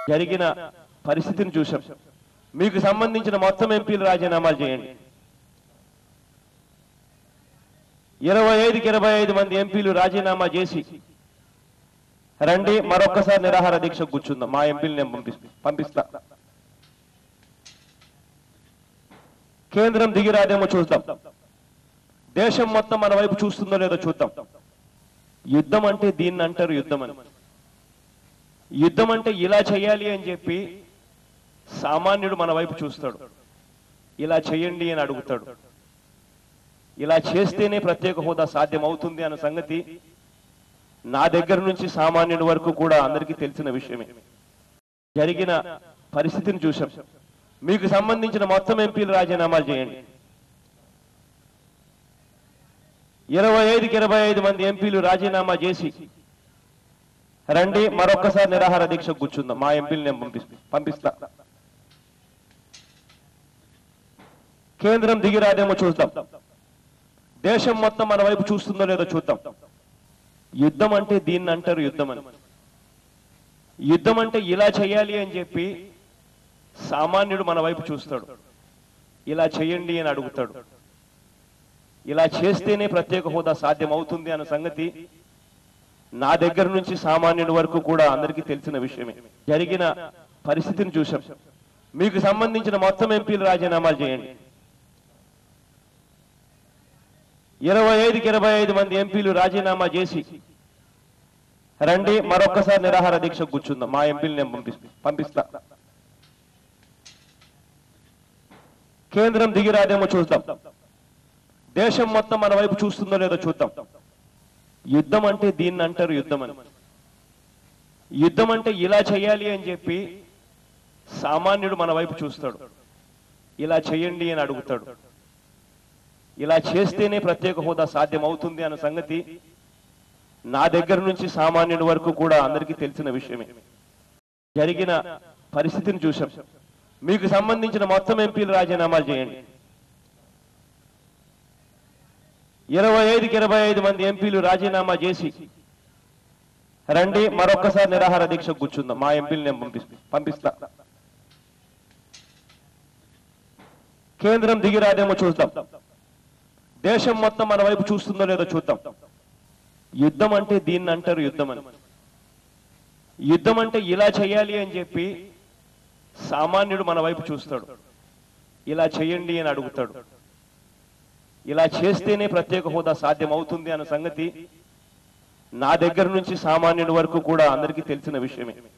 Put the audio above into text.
జరిగిన పరిస్థితిని చూశాం మీకు సంబంధించిన మొత్తం ఎంపీలు రాజీనామాలు చేయండి ఇరవై ఐదుకి ఇరవై ఐదు మంది ఎంపీలు రాజీనామా చేసి రండి మరొక్కసారి నిరాహార దీక్ష కూర్చుందాం మా ఎంపీలు నేను పంపిస్తా పంపిస్తా కేంద్రం దిగిరాదేమో చూద్దాం దేశం మొత్తం మన వైపు చూస్తుందో లేదో చూద్దాం యుద్ధం అంటే దీన్ని అంటారు యుద్ధం అని యుద్ధం అంటే ఇలా చేయాలి అని చెప్పి సామాన్యుడు మన వైపు చూస్తాడు ఇలా చేయండి అని అడుగుతాడు ఇలా చేస్తేనే ప్రత్యేక హోదా సాధ్యం అవుతుంది అన్న సంగతి నా దగ్గర నుంచి సామాన్యుడి వరకు కూడా అందరికీ తెలిసిన విషయమే జరిగిన పరిస్థితిని చూశాం మీకు సంబంధించిన మొత్తం ఎంపీలు రాజీనామాలు చేయండి ఇరవై ఐదుకి ఇరవై ఐదు మంది ఎంపీలు రాజీనామా చేసి రండి మరొక్కసారి నిరాహార దీక్ష కూర్చుందాం మా ఎంపీలు నేను పంపిస్తా పంపిస్తా కేంద్రం దిగిరాదేమో చూద్దాం దేశం మొత్తం మన వైపు చూస్తుందో లేదో చూద్దాం యుద్ధం అంటే దీన్ని అంటారు యుద్ధం అని యుద్ధం అంటే ఇలా చేయాలి అని చెప్పి సామాన్యుడు మన వైపు చూస్తాడు ఇలా చేయండి అని అడుగుతాడు ఇలా చేస్తేనే ప్రత్యేక హోదా సాధ్యం అవుతుంది అన్న సంగతి నా దగ్గర నుంచి సామాన్యుడి వరకు కూడా అందరికీ తెలిసిన విషయమే జరిగిన పరిస్థితిని చూశాం మీకు సంబంధించిన మొత్తం ఎంపీలు రాజీనామాలు చేయండి ఇరవై ఐదుకి ఇరవై ఐదు మంది ఎంపీలు రాజీనామా చేసి రండి మరొక్కసారి నిరాహార దీక్ష కూర్చుందాం మా ఎంపీలు నేను పంపిస్తా పంపిస్తా కేంద్రం దిగిరాదేమో చూద్దాం దేశం మొత్తం మన వైపు చూస్తుందో లేదో చూద్దాం యుద్ధం అంటే దీన్ని అంటారు యుద్ధం అని యుద్ధం అంటే ఇలా చేయాలి అని చెప్పి సామాన్యుడు మన వైపు చూస్తాడు ఇలా చేయండి అని అడుగుతాడు ఇలా చేస్తేనే ప్రత్యేక హోదా సాధ్యం అవుతుంది అన్న సంగతి నా దగ్గర నుంచి సామాన్యుడి వరకు కూడా అందరికీ తెలిసిన విషయమే జరిగిన పరిస్థితిని చూశాం మీకు సంబంధించిన మొత్తం ఎంపీలు రాజీనామాలు చేయండి ఇరవై ఐదుకి ఇరవై ఐదు మంది ఎంపీలు రాజీనామా చేసి రండి మరొక్కసారి నిరాహార దీక్ష కూర్చుందాం మా ఎంపీలు నేను పంపిస్తా పంపిస్తా కేంద్రం దిగిరాదేమో చూద్దాం దేశం మొత్తం మన వైపు చూస్తుందో లేదో చూద్దాం యుద్ధం అంటే దీన్ని అంటారు యుద్ధం అని యుద్ధం అంటే ఇలా చేయాలి అని చెప్పి సామాన్యుడు మన వైపు చూస్తాడు ఇలా చేయండి అని అడుగుతాడు ఇలా చేస్తేనే ప్రత్యేక హోదా సాధ్యం అవుతుంది అన్న సంగతి నా దగ్గర నుంచి సామాన్యుడి వరకు కూడా అందరికీ తెలిసిన విషయమే